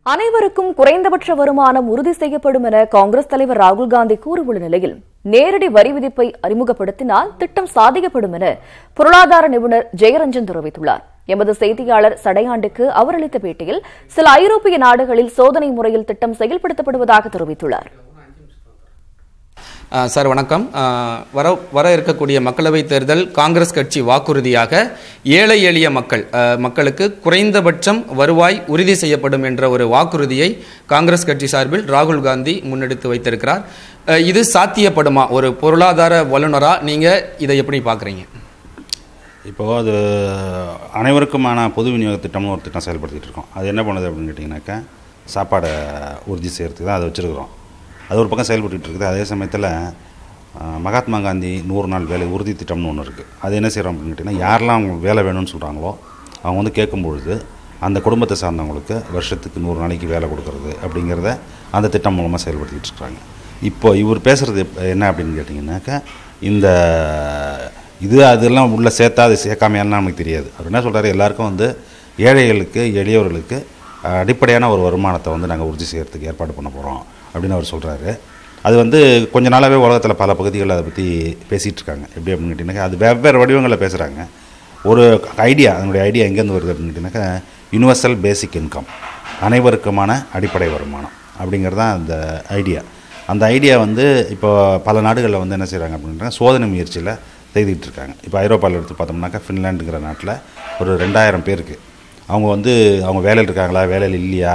அனைவருக்கும் குறைந்தபட்ச வருமானம் உறுதி செய்யப்படும் என காங்கிரஸ் தலைவர் ராகுல் காந்தி கூறியுள்ள நிலையில் நேரடி வரி விதிப்பை அறிமுகப்படுத்தினால் திட்டம் சாதிக்கப்படும் என பொருளாதார நிபுணர் ஜெயரஞ்சன் தெரிவித்துள்ளார் எமது செய்தியாளர் சடையாண்டுக்கு அவர் அளித்த பேட்டியில் சில ஐரோப்பிய நாடுகளில் சோதனை முறையில் திட்டம் செயல்படுத்தப்படுவதாக தெரிவித்துள்ளார் ஆ, சார் வணக்கம் ஆ, வர வர இருக்கக்கூடிய மக்களவைத் தேர்தல் காங்கிரஸ் கட்சி வாக்குறுதியாக ஏழை எளிய மக்கள் ஆ, மக்களுக்கு குறைந்தபட்சம் வருவாய் உறுதி செய்யப்படும் என்ற ஒரு வாக்குறுதியை காங்கிரஸ் கட்சி சார்பில் ராகுல் காந்தி முன்னெடுத்து வைத்திருக்கிறார் ஆ, இது சாத்தியப்படுமா ஒரு பொருளாதார வல்லுநரா நீங்க இதை எப்படி பார்க்குறீங்க இப்போது அது அனைவருக்குமான பொது விநியோக திட்டம்னு ஒரு திட்டம் செயல்படுத்திட்டு இருக்கோம் அது என்ன பண்ணுது அப்படின்னு கேட்டிங்கனாக்கா சாப்பாடை உறுதி செய்கிறதுக்கு தான் அதை வச்சுருக்கிறோம் அது ஒரு பக்கம் செயல்பட்டுட்டு இருக்குது அதே சமயத்தில் மகாத்மா காந்தி நூறு நாள் வேலை உறுதி திட்டம்னு ஒன்று இருக்குது அது என்ன செய்கிறோம் அப்படின்னு கேட்டிங்கன்னா யாரெல்லாம் அவங்க வேலை வேணும்னு சொல்கிறாங்களோ அவங்க வந்து கேட்கும்பொழுது அந்த குடும்பத்தை சார்ந்தவங்களுக்கு வருஷத்துக்கு நூறு நாளைக்கு வேலை கொடுக்கறது அப்படிங்கிறத அந்த திட்டம் மூலமாக செயல்படுத்திட்டு இருக்கிறாங்க இப்போ இவர் பேசுகிறது என்ன அப்படின்னு கேட்டிங்கனாக்கா இந்த இது அதெல்லாம் உள்ளே சேர்த்தா அது சேர்க்காமையான்னு நமக்கு தெரியாது அவர் என்ன சொல்கிறாரு எல்லாருக்கும் வந்து ஏழைகளுக்கு எளியவர்களுக்கு அஹ், அடிப்படையான ஒரு வருமானத்தை வந்து நாங்கள் உறுதி செய்கிறதுக்கு ஏற்பாடு பண்ண போகிறோம் அப்படின்னு அவர் சொல்கிறாரு அது வந்து கொஞ்ச நாளாகவே உலகத்தில் பல பகுதிகளில் அதை பற்றி பேசிகிட்டு இருக்காங்க எப்படி அப்படின்னு கேட்டிங்கனாக்கா அது வெவ்வேறு வடிவங்களில் பேசுகிறாங்க ஒரு ஐடியா அதனுடைய ஐடியா எங்கேருந்து வருது அப்படின்னு கேட்டிங்கனாக்கா யுனிவர்சல் பேசிக் இன்கம் அனைவருக்குமான அடிப்படை வருமானம் அப்படிங்கிறது தான் அந்த ஐடியா அந்த ஐடியா வந்து இப்போ பல நாடுகளில் வந்து என்ன செய்கிறாங்க அப்படின்னா சோதனை முயற்சியில் செய்துக்கிட்டு இருக்காங்க இப்போ ஐரோப்பாவில் எடுத்து பார்த்தோம்னாக்கா ஃபின்லாண்டுங்கிற நாட்டில் ஒரு ரெண்டாயிரம் பேருக்கு அவங்க வந்து அவங்க வேலையில் இருக்காங்களா வேலையில் இல்லையா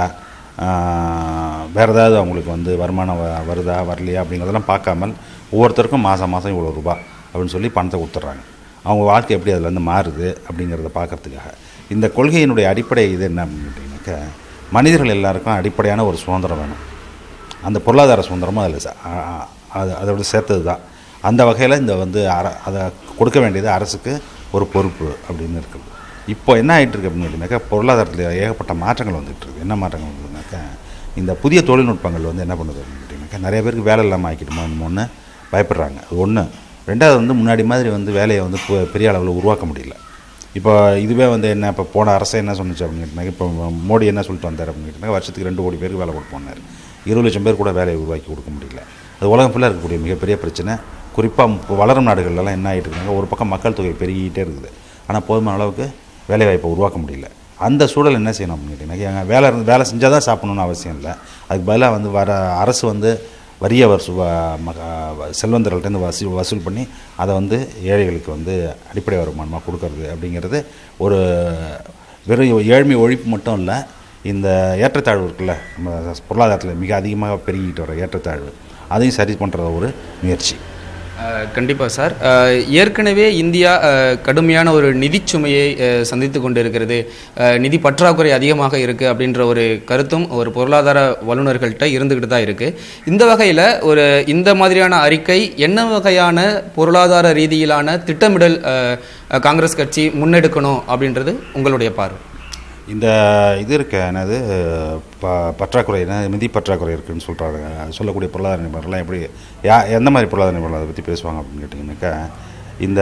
ஆஹ், வேறு ஏதாவது அவங்களுக்கு வந்து வருமானம் வ- வருதா வரலையா அப்படிங்கிறதெல்லாம் பார்க்காமல் ஒவ்வொருத்தருக்கும் மாதம் மாதம் இவ்வளோ ரூபா அப்படின்னு சொல்லி பணத்தை கொடுத்துட்றாங்க அவங்க வாழ்க்கை எப்படி அதுலேருந்து மாறுது அப்படிங்கிறத பார்க்கறதுக்காக இந்த கொள்கையினுடைய அடிப்படை இது என்ன அப்படின்னு கேட்டிங்கனாக்கா மனிதர்கள் எல்லாருக்கும் அடிப்படையான ஒரு சுதந்திரம் வேணும் அந்த பொருளாதார சுதந்திரமும் அதில் ச- அ- அ- அது அதோட சேர்த்தது தான் அந்த வகையில் இந்த வந்து அர அதை கொடுக்க வேண்டியது அரசுக்கு ஒரு பொறுப்பு அப்படின்னு இருக்குது இப்போ என்ன ஆகிட்டு இருக்கு அப்படின்னு கேட்டிங்கனாக்கா பொருளாதாரத்தில் ஏகப்பட்ட மாற்றங்கள் வந்துட்டு இருக்கு என்ன மாற்றங்கள் வந்ததுனாக்கா இந்த புதிய தொழில்நுட்பங்கள் வந்து என்ன பண்ணுது அப்படின்னு கேட்டிங்கனாக்கா நிறைய பேருக்கு வேலை இல்லாமல் ஆக்கிடுமோ ஒன்று பயப்படுறாங்க அது ஒன்று ரெண்டாவது வந்து முன்னாடி மாதிரி வந்து வேலையை வந்து பு- பெரிய அளவில் உருவாக்க முடியல இப்போ இதுவே வந்து என்ன இப்போ போன அரசு என்ன சொன்னுச்சு அப்படின்னு கேட்டிங்கன்னா இப்போ மோடி என்ன சொல்லிட்டு வந்தார் அப்படின்னு கேட்டிங்கன்னா வருஷத்துக்கு ரெண்டு கோடி பேருக்கு வேலை கொடுப்போம்னாரு இருபது லட்சம் பேர் கூட வேலையை உருவாக்கி கொடுக்க முடியல அது உலகம் ஃபுல்லாக இருக்கக்கூடிய மிகப்பெரிய பிரச்சனை குறிப்பாக வளரும் நாடுகள்லாம் என்ன ஆகிட்டு இருக்காங்க ஒரு பக்கம் மக்கள் தொகை பெருகிட்டே இருக்குது ஆனால் போதுமான அளவுக்கு வேலைவாய்ப்பை உருவாக்க முடியல அந்த சூழல் என்ன செய்யணும் அப்படின்னு கேட்டிங்கன்னா எங்க வேலை இருந்து வேலை செஞ்சால் தான் சாப்பிடணும்னு அவசியம் இல்லை அதுக்கு பதிலாக வந்து வர அரசு வந்து வரிய வசூ வ- மக- செல்வந்தர்கள்ட்டேருந்து வசூ வசூல் பண்ணி அதை வந்து ஏழைகளுக்கு வந்து அடிப்படை வருமானமாக கொடுக்கறது அப்படிங்கிறது ஒரு வெறும் ஏழ்மை ஒழிப்பு மட்டும் இல்லை இந்த ஏற்றத்தாழ்வு இருக்குல்ல நம்ம பொருளாதாரத்தில் மிக அதிகமாக பெருகிட்டு வர ஏற்றத்தாழ்வு அதையும் சரி பண்ணுற ஒரு முயற்சி கண்டிப்பாக சார் அஹ், ஏற்கனவே இந்தியா அஹ், கடுமையான ஒரு நிதிச் சுமையை அஹ், சந்தித்து கொண்டு இருக்கிறது அஹ், நிதி பற்றாக்குறை அதிகமாக இருக்குது அப்படின்ற ஒரு கருத்தும் ஒரு பொருளாதார வல்லுநர்கள்ட்ட இருந்துக்கிட்டு தான் இருக்குது இந்த வகையில் ஒரு இந்த மாதிரியான அறிக்கை என்ன வகையான பொருளாதார ரீதியிலான திட்டமிடல் அஹ், அஹ், காங்கிரஸ் கட்சி முன்னெடுக்கணும் அப்படின்றது உங்களுடைய பார்வை இந்த இது இருக்க என்னது ப பற்றாக்குறை என்ன நிதி பற்றாக்குறை இருக்குன்னு சொல்கிறாங்க சொல்லக்கூடிய பொருளாதார நிபுணர்லாம் எப்படி யா எந்த மாதிரி பொருளாதார நிபுணர் அதை பற்றி பேசுவாங்க அப்படின்னு கேட்டிங்கனாக்கா இந்த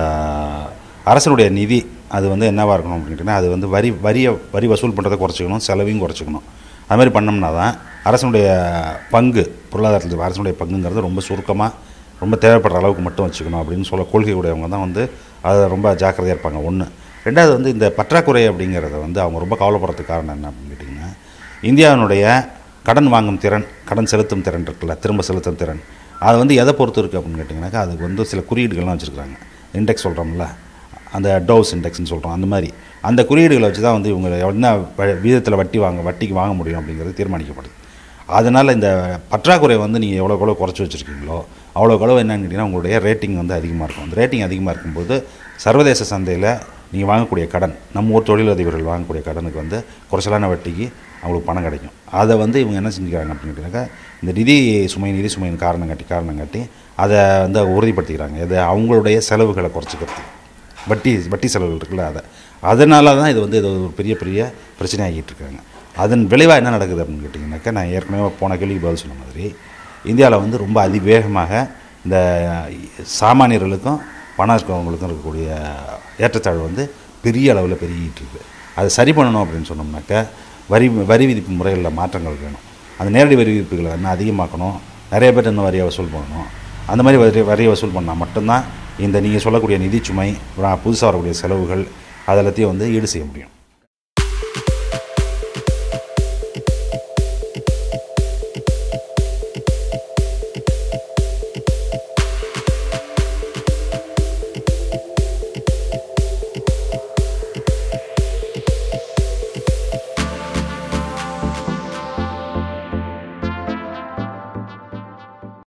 அரசனுடைய நிதி அது வந்து என்னவாக இருக்கணும் அப்படின்னு கேட்டிங்கன்னா அது வந்து வரி வரியை வரி வசூல் பண்ணுறதை குறைச்சிக்கணும் செலவையும் குறைச்சிக்கணும் அது மாதிரி பண்ணோம்னா தான் அரசனுடைய பங்கு பொருளாதாரத்தில் அரசனுடைய பங்குங்கிறது ரொம்ப சுருக்கமாக ரொம்ப தேவைப்படுற அளவுக்கு மட்டும் வச்சுக்கணும் அப்படின்னு சொல்ல கொள்கை உடையவங்க தான் வந்து அதை ரொம்ப ஜாக்கிரதையாக இருப்பாங்க ஒன்று ரெண்டாவது வந்து இந்த பற்றாக்குறை அப்படிங்கிறத வந்து அவங்க ரொம்ப கவலைப்படுறதுக்கு காரணம் என்ன அப்படின்னு கேட்டிங்கன்னா இந்தியாவினுடைய கடன் வாங்கும் திறன் கடன் செலுத்தும் திறன் இருக்குல்ல திரும்ப செலுத்தும் திறன் அது வந்து எதை பொறுத்து இருக்குது அப்படின்னு கேட்டிங்கனாக்கா அதுக்கு வந்து சில குறியீடுகள்லாம் வச்சுருக்காங்க இண்டெக்ஸ் சொல்கிறோம்ல அந்த டோஸ் இண்டெக்ஸ்னு சொல்கிறோம் அந்த மாதிரி அந்த குறியீடுகளை வச்சு தான் வந்து இவங்க என்ன வ- வீதத்தில் வட்டி வாங்க வட்டிக்கு வாங்க முடியும் அப்படிங்கிறது தீர்மானிக்கப்படுது அதனால் இந்த பற்றாக்குறை வந்து நீங்கள் எவ்வளோ எவ்வளோ குறைச்சி வச்சுருக்கீங்களோ அவ்வளோ அளவு என்னன்னு கேட்டிங்கன்னா உங்களுடைய ரேட்டிங் வந்து அதிகமாக இருக்கும் அந்த ரேட்டிங் அதிகமாக இருக்கும்போது சர்வதேச சந்தையில் நீங்கள் வாங்கக்கூடிய கடன் நம்ம ஊர் தொழிலதிபர்கள் வாங்கக்கூடிய கடனுக்கு வந்து குறைச்சலான வட்டிக்கு அவங்களுக்கு பணம் கிடைக்கும் அதை வந்து இவங்க என்ன செஞ்சுக்கிறாங்க அப்படின்னு கேட்டிங்கனாக்கா இந்த நிதி சுமை நிதி சுமையின் காரணம் காட்டி காரணம் காட்டி அதை வந்து உறுதிப்படுத்திக்கிறாங்க இது அவங்களுடைய செலவுகளை குறைச்சிக்கிறது வட்டி வட்டி செலவுகள் இருக்குல்ல அதை அதனால தான் இது வந்து இது ஒரு பெரிய பெரிய பிரச்சனையாகிட்டு இருக்காங்க அதன் விளைவாக என்ன நடக்குது அப்படின்னு கேட்டிங்கனாக்கா நான் ஏற்கனவே போன கேள்விக்கு பதில் சொன்ன மாதிரி இந்தியாவில் வந்து ரொம்ப அதிவேகமாக இந்த சாமானியர்களுக்கும் பணம் இருக்கிறவங்களுக்கும் இருக்கக்கூடிய ஏற்றத்தாழ்வு வந்து பெரிய அளவில் பெருகிட்டு இருக்கு அதை சரி பண்ணணும் அப்படின்னு சொன்னோம்னாக்கா வரி வரி விதிப்பு முறைகளில் மாற்றங்கள் வேணும் அந்த நேரடி வரி விதிப்புகளை இன்னும் அதிகமாக்கணும் நிறைய பேர் இன்னும் வரியை வசூல் பண்ணணும் அந்த மாதிரி வரி வரியை வசூல் பண்ணால் மட்டும்தான் இந்த நீங்கள் சொல்லக்கூடிய நிதிச்சுமை புதுசாக வரக்கூடிய செலவுகள் அதெல்லாத்தையும் வந்து ஈடு செய்ய முடியும்